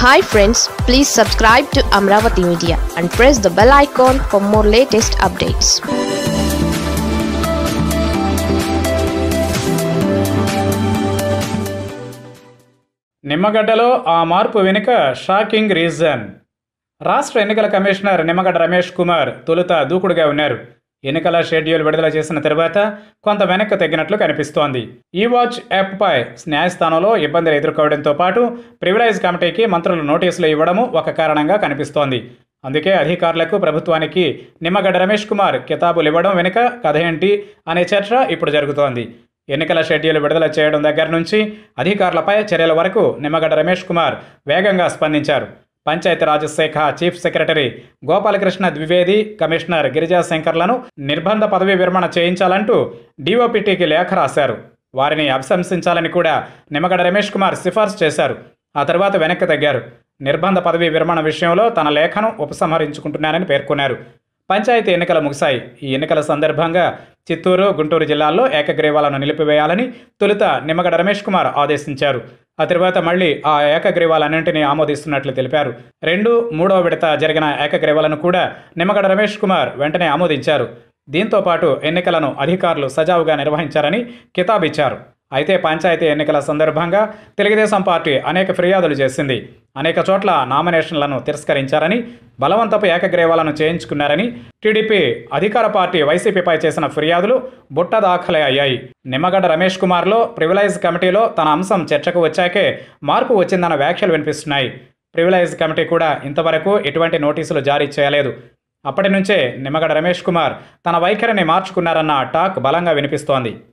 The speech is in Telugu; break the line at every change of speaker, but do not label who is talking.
hi friends please subscribe to Amaravati media and press the bell icon for more latest updates
నిమ్మగడ్డలో ఆ మార్పు వెనుక షాకింగ్ రీజన్ రాష్ట్ర ఎన్నికల కమిషనర్ నిమ్మగడ్డ రమేష్ కుమార్ తొలుత దూకుడుగా ఉన్నారు ఎన్నికల షెడ్యూల్ విడుదల చేసిన తర్వాత కొంత వెనక్కి తగ్గినట్లు కనిపిస్తోంది ఈ వాచ్ యాప్పై న్యాయస్థానంలో ఇబ్బందులు ఎదుర్కోవడంతో పాటు ప్రివిలైజ్ కమిటీకి మంత్రులు నోటీసులు ఇవ్వడము ఒక కారణంగా కనిపిస్తోంది అందుకే అధికారులకు ప్రభుత్వానికి నిమ్మగడ్డ రమేష్ కుమార్ కితాబులు ఇవ్వడం వెనుక కథ ఏంటి అనే చర్చ ఇప్పుడు జరుగుతోంది ఎన్నికల షెడ్యూల్ విడుదల చేయడం దగ్గర నుంచి అధికారులపై చర్యల వరకు నిమ్మగడ్డ రమేష్ కుమార్ వేగంగా స్పందించారు పంచాయతీరాజ్ శాఖ chief secretary Gopalakrishna Dwivedi commissioner Girija శంకర్లను నిర్బంధ పదవీ విరమణ చేయించాలంటూ డీఓపీటీకి లేఖ రాశారు వారిని అభిశంసించాలని కూడా నిమ్మగడ్డ రమేష్ కుమార్ సిఫార్సు చేశారు ఆ తర్వాత వెనక్కి తగ్గారు నిర్బంధ పదవీ విరమణ విషయంలో తన లేఖను ఉపసంహరించుకుంటున్నానని పేర్కొన్నారు పంచాయతీ ఎన్నికలు ముగిశాయి ఈ ఎన్నికల సందర్భంగా చిత్తూరు గుంటూరు జిల్లాల్లో ఏకగ్రీవాలను నిలిపివేయాలని తొలుత నిమ్మగడ్డ రమేష్ కుమార్ ఆదేశించారు ఆ తర్వాత మళ్ళీ ఆ ఏకగ్రీవాలన్నింటినీ ఆమోదిస్తున్నట్లు తెలిపారు రెండు మూడవ విడత జరిగిన ఏకగ్రీవాలను కూడా నిమ్మగడ్డ రమేష్ కుమార్ వెంటనే ఆమోదించారు దీంతో పాటు ఎన్నికలను అధికారులు సజావుగా నిర్వహించారని కితాబిచ్చారు అయితే పంచాయతీ ఎన్నికల సందర్భంగా తెలుగుదేశం పార్టీ అనేక ఫిర్యాదులు చేసింది అనేక చోట్ల నామినేషన్లను తిరస్కరించారని బలవంతపు ఏకగ్రీవాలను చేయించుకున్నారని టీడీపీ అధికార పార్టీ వైసీపీపై చేసిన ఫిర్యాదులు బుట్ట దాఖలే అయ్యాయి నిమ్మగడ్డ రమేష్ కుమార్లో ప్రివిలైజ్ కమిటీలో తన అంశం చర్చకు వచ్చాకే మార్పు వచ్చిందన్న వ్యాఖ్యలు వినిపిస్తున్నాయి ప్రివిలైజ్ కమిటీ కూడా ఇంతవరకు ఎటువంటి నోటీసులు జారీ చేయలేదు అప్పటి నుంచే నిమ్మగడ్డ రమేష్ కుమార్ తన వైఖరిని మార్చుకున్నారన్న టాక్ బలంగా వినిపిస్తోంది